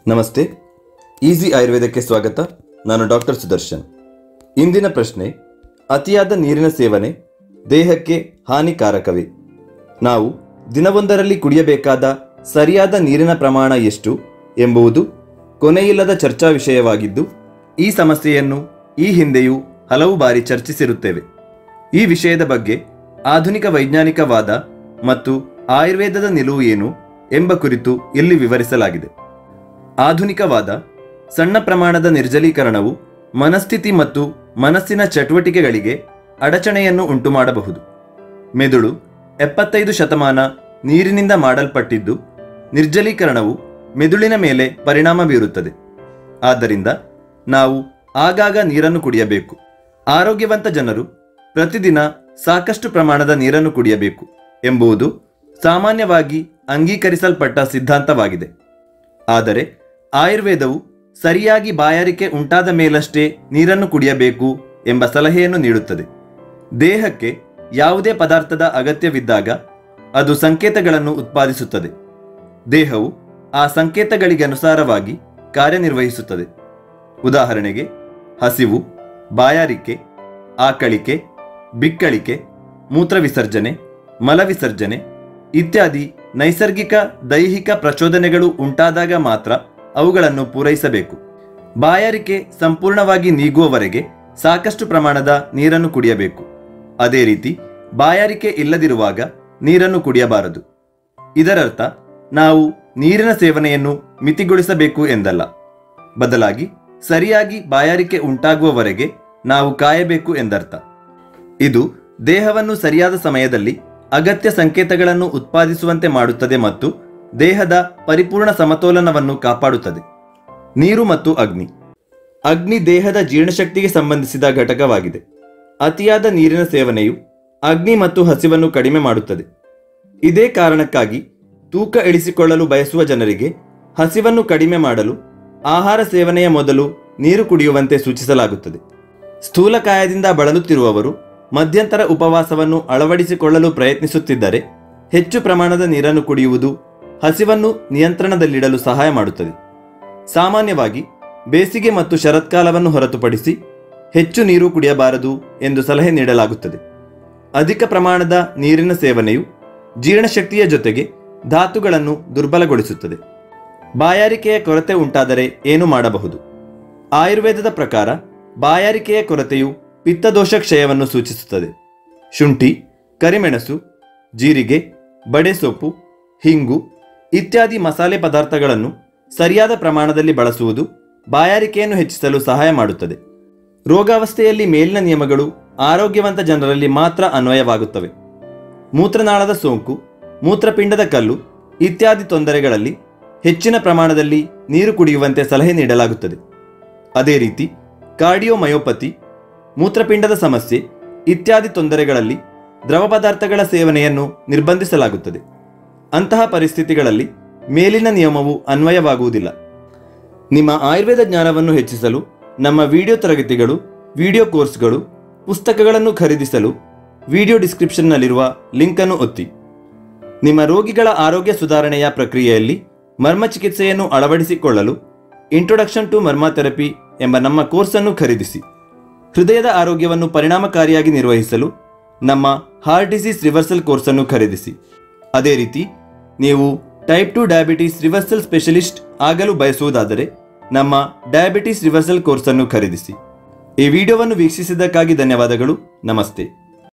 ನಮಸ್ತೆ ಈಸಿ ಆಯುರ್ವೇದಕ್ಕೆ ಸ್ವಾಗತ ನಾನು ಡಾಕ್ಟರ್ ಸುದರ್ಶನ್ ಇಂದಿನ ಪ್ರಶ್ನೆ ಅತಿಯಾದ ನೀರಿನ ಸೇವನೆ ದೇಹಕ್ಕೆ ಹಾನಿಕಾರಕವೇ ನಾವು ದಿನವೊಂದರಲ್ಲಿ ಕುಡಿಯಬೇಕಾದ ಸರಿಯಾದ ನೀರಿನ ಪ್ರಮಾಣ ಎಷ್ಟು ಎಂಬುದು ಕೊನೆಯಿಲ್ಲದ ಚರ್ಚಾ ವಿಷಯವಾಗಿದ್ದು ಈ ಸಮಸ್ಯೆಯನ್ನು ಈ ಹಿಂದೆಯೂ ಹಲವು ಬಾರಿ ಚರ್ಚಿಸಿರುತ್ತೇವೆ ಈ ವಿಷಯದ ಬಗ್ಗೆ ಆಧುನಿಕ ವೈಜ್ಞಾನಿಕವಾದ ಮತ್ತು ಆಯುರ್ವೇದದ ನಿಲುವು ಏನು ಎಂಬ ಕುರಿತು ಇಲ್ಲಿ ವಿವರಿಸಲಾಗಿದೆ ಆಧುನಿಕವಾದ ಸಣ್ಣ ಪ್ರಮಾಣದ ನಿರ್ಜಲೀಕರಣವು ಮನಸ್ಥಿತಿ ಮತ್ತು ಮನಸ್ಸಿನ ಚಟುವಟಿಕೆಗಳಿಗೆ ಅಡಚಣೆಯನ್ನು ಉಂಟುಮಾಡಬಹುದು ಮೆದುಳು ಎಪ್ಪತ್ತೈದು ಶತಮಾನ ನೀರಿನಿಂದ ಮಾಡಲ್ಪಟ್ಟಿದ್ದು ನಿರ್ಜಲೀಕರಣವು ಮೆದುಳಿನ ಮೇಲೆ ಪರಿಣಾಮ ಬೀರುತ್ತದೆ ಆದ್ದರಿಂದ ನಾವು ಆಗಾಗ ನೀರನ್ನು ಕುಡಿಯಬೇಕು ಆರೋಗ್ಯವಂತ ಜನರು ಪ್ರತಿದಿನ ಸಾಕಷ್ಟು ಪ್ರಮಾಣದ ನೀರನ್ನು ಕುಡಿಯಬೇಕು ಎಂಬುದು ಸಾಮಾನ್ಯವಾಗಿ ಅಂಗೀಕರಿಸಲ್ಪಟ್ಟ ಸಿದ್ಧಾಂತವಾಗಿದೆ ಆದರೆ ಆಯುರ್ವೇದವು ಸರಿಯಾಗಿ ಬಾಯಾರಿಕೆ ಉಂಟಾದ ಮೇಲಷ್ಟೇ ನೀರನ್ನು ಕುಡಿಯಬೇಕು ಎಂಬ ಸಲಹೆಯನ್ನು ನೀಡುತ್ತದೆ ದೇಹಕ್ಕೆ ಯಾವುದೇ ಪದಾರ್ಥದ ಅಗತ್ಯವಿದ್ದಾಗ ಅದು ಸಂಕೇತಗಳನ್ನು ಉತ್ಪಾದಿಸುತ್ತದೆ ದೇಹವು ಆ ಸಂಕೇತಗಳಿಗೆ ಅನುಸಾರವಾಗಿ ಕಾರ್ಯನಿರ್ವಹಿಸುತ್ತದೆ ಉದಾಹರಣೆಗೆ ಹಸಿವು ಬಾಯಾರಿಕೆ ಆಕಳಿಕೆ ಬಿಕ್ಕಳಿಕೆ ಮೂತ್ರವಿಸರ್ಜನೆ ಮಲವಿಸರ್ಜನೆ ಇತ್ಯಾದಿ ನೈಸರ್ಗಿಕ ದೈಹಿಕ ಪ್ರಚೋದನೆಗಳು ಉಂಟಾದಾಗ ಮಾತ್ರ ಅವುಗಳನ್ನು ಪೂರೈಸಬೇಕು ಬಾಯಾರಿಕೆ ಸಂಪೂರ್ಣವಾಗಿ ನೀಗುವವರೆಗೆ ಸಾಕಷ್ಟು ಪ್ರಮಾಣದ ನೀರನ್ನು ಕುಡಿಯಬೇಕು ಅದೇ ರೀತಿ ಬಾಯಾರಿಕೆ ಇಲ್ಲದಿರುವಾಗ ನೀರನ್ನು ಕುಡಿಯಬಾರದು ಇದರರ್ಥ ನಾವು ನೀರಿನ ಸೇವನೆಯನ್ನು ಮಿತಿಗೊಳಿಸಬೇಕು ಎಂದಲ್ಲ ಬದಲಾಗಿ ಸರಿಯಾಗಿ ಬಾಯಾರಿಕೆ ಉಂಟಾಗುವವರೆಗೆ ನಾವು ಕಾಯಬೇಕು ಎಂದರ್ಥ ಇದು ದೇಹವನ್ನು ಸರಿಯಾದ ಸಮಯದಲ್ಲಿ ಅಗತ್ಯ ಸಂಕೇತಗಳನ್ನು ಉತ್ಪಾದಿಸುವಂತೆ ಮಾಡುತ್ತದೆ ಮತ್ತು ದೇಹದ ಪರಿಪೂರ್ಣ ಸಮತೋಲನವನ್ನು ಕಾಪಾಡುತ್ತದೆ ನೀರು ಮತ್ತು ಅಗ್ನಿ ಅಗ್ನಿ ದೇಹದ ಜೀರ್ಣಶಕ್ತಿಗೆ ಸಂಬಂಧಿಸಿದ ಘಟಕವಾಗಿದೆ ಅತಿಯಾದ ನೀರಿನ ಸೇವನೆಯು ಅಗ್ನಿ ಮತ್ತು ಹಸಿವನ್ನು ಕಡಿಮೆ ಮಾಡುತ್ತದೆ ಇದೇ ಕಾರಣಕ್ಕಾಗಿ ತೂಕ ಇಳಿಸಿಕೊಳ್ಳಲು ಬಯಸುವ ಜನರಿಗೆ ಹಸಿವನ್ನು ಕಡಿಮೆ ಮಾಡಲು ಆಹಾರ ಸೇವನೆಯ ಮೊದಲು ನೀರು ಕುಡಿಯುವಂತೆ ಸೂಚಿಸಲಾಗುತ್ತದೆ ಸ್ಥೂಲಕಾಯದಿಂದ ಬಳಲುತ್ತಿರುವವರು ಮಧ್ಯಂತರ ಉಪವಾಸವನ್ನು ಅಳವಡಿಸಿಕೊಳ್ಳಲು ಪ್ರಯತ್ನಿಸುತ್ತಿದ್ದರೆ ಹೆಚ್ಚು ಪ್ರಮಾಣದ ನೀರನ್ನು ಕುಡಿಯುವುದು ಹಸಿವನ್ನು ನಿಯಂತ್ರಣದಲ್ಲಿಡಲು ಸಹಾಯ ಮಾಡುತ್ತದೆ ಸಾಮಾನ್ಯವಾಗಿ ಬೇಸಿಗೆ ಮತ್ತು ಶರತ್ಕಾಲವನ್ನು ಹೊರತುಪಡಿಸಿ ಹೆಚ್ಚು ನೀರು ಕುಡಿಯಬಾರದು ಎಂದು ಸಲಹೆ ನೀಡಲಾಗುತ್ತದೆ ಅಧಿಕ ಪ್ರಮಾಣದ ನೀರಿನ ಸೇವನೆಯು ಜೀರ್ಣಶಕ್ತಿಯ ಜೊತೆಗೆ ಧಾತುಗಳನ್ನು ದುರ್ಬಲಗೊಳಿಸುತ್ತದೆ ಬಾಯಾರಿಕೆಯ ಕೊರತೆ ಉಂಟಾದರೆ ಏನು ಮಾಡಬಹುದು ಆಯುರ್ವೇದದ ಪ್ರಕಾರ ಬಾಯಾರಿಕೆಯ ಕೊರತೆಯು ಪಿತ್ತದೋಷ ಕ್ಷಯವನ್ನು ಸೂಚಿಸುತ್ತದೆ ಶುಂಠಿ ಕರಿಮೆಣಸು ಜೀರಿಗೆ ಬಡೆಸೊಪ್ಪು ಹಿಂಗು ಇತ್ಯಾದಿ ಮಸಾಲೆ ಪದಾರ್ಥಗಳನ್ನು ಸರಿಯಾದ ಪ್ರಮಾಣದಲ್ಲಿ ಬಳಸುವುದು ಬಾಯಾರಿಕೆಯನ್ನು ಹೆಚ್ಚಿಸಲು ಸಹಾಯ ಮಾಡುತ್ತದೆ ರೋಗಾವಸ್ಥೆಯಲ್ಲಿ ಮೇಲಿನ ನಿಯಮಗಳು ಆರೋಗ್ಯವಂತ ಜನರಲ್ಲಿ ಮಾತ್ರ ಅನ್ವಯವಾಗುತ್ತವೆ ಮೂತ್ರನಾಳದ ಸೋಂಕು ಮೂತ್ರಪಿಂಡದ ಕಲ್ಲು ಇತ್ಯಾದಿ ತೊಂದರೆಗಳಲ್ಲಿ ಹೆಚ್ಚಿನ ಪ್ರಮಾಣದಲ್ಲಿ ನೀರು ಕುಡಿಯುವಂತೆ ಸಲಹೆ ನೀಡಲಾಗುತ್ತದೆ ಅದೇ ರೀತಿ ಕಾರ್ಡಿಯೋಮಯೋಪತಿ ಮೂತ್ರಪಿಂಡದ ಸಮಸ್ಯೆ ಇತ್ಯಾದಿ ತೊಂದರೆಗಳಲ್ಲಿ ದ್ರವ ಪದಾರ್ಥಗಳ ಸೇವನೆಯನ್ನು ನಿರ್ಬಂಧಿಸಲಾಗುತ್ತದೆ ಅಂತಹ ಪರಿಸ್ಥಿತಿಗಳಲ್ಲಿ ಮೇಲಿನ ನಿಯಮವು ಅನ್ವಯವಾಗುವುದಿಲ್ಲ ನಿಮ್ಮ ಆಯುರ್ವೇದ ಜ್ಞಾನವನ್ನು ಹೆಚ್ಚಿಸಲು ನಮ್ಮ ವಿಡಿಯೋ ತರಗತಿಗಳು ವಿಡಿಯೋ ಕೋರ್ಸ್ಗಳು ಪುಸ್ತಕಗಳನ್ನು ಖರೀದಿಸಲು ವಿಡಿಯೋ ಡಿಸ್ಕ್ರಿಪ್ಷನ್ನಲ್ಲಿರುವ ಲಿಂಕನ್ನು ಒತ್ತಿ ನಿಮ್ಮ ರೋಗಿಗಳ ಆರೋಗ್ಯ ಸುಧಾರಣೆಯ ಪ್ರಕ್ರಿಯೆಯಲ್ಲಿ ಮರ್ಮ ಚಿಕಿತ್ಸೆಯನ್ನು ಅಳವಡಿಸಿಕೊಳ್ಳಲು ಇಂಟ್ರೊಡಕ್ಷನ್ ಟು ಮರ್ಮ ಥೆರಪಿ ಎಂಬ ನಮ್ಮ ಕೋರ್ಸನ್ನು ಖರೀದಿಸಿ ಹೃದಯದ ಆರೋಗ್ಯವನ್ನು ಪರಿಣಾಮಕಾರಿಯಾಗಿ ನಿರ್ವಹಿಸಲು ನಮ್ಮ ಹಾರ್ಟ್ ಡಿಸೀಸ್ ರಿವರ್ಸಲ್ ಕೋರ್ಸನ್ನು ಖರೀದಿಸಿ ಅದೇ ರೀತಿ ನೀವು type two diabetes reversal specialist ಆಗಲು ಬಯಸುವುದಾದರೆ ನಮ್ಮ ಡಯಾಬಿಟಿಸ್ ರಿವರ್ಸಲ್ ಕೋರ್ಸನ್ನು ಖರೀದಿಸಿ ಈ ವಿಡಿಯೋವನ್ನು ವೀಕ್ಷಿಸಿದ್ದಕ್ಕಾಗಿ ಧನ್ಯವಾದಗಳು ನಮಸ್ತೆ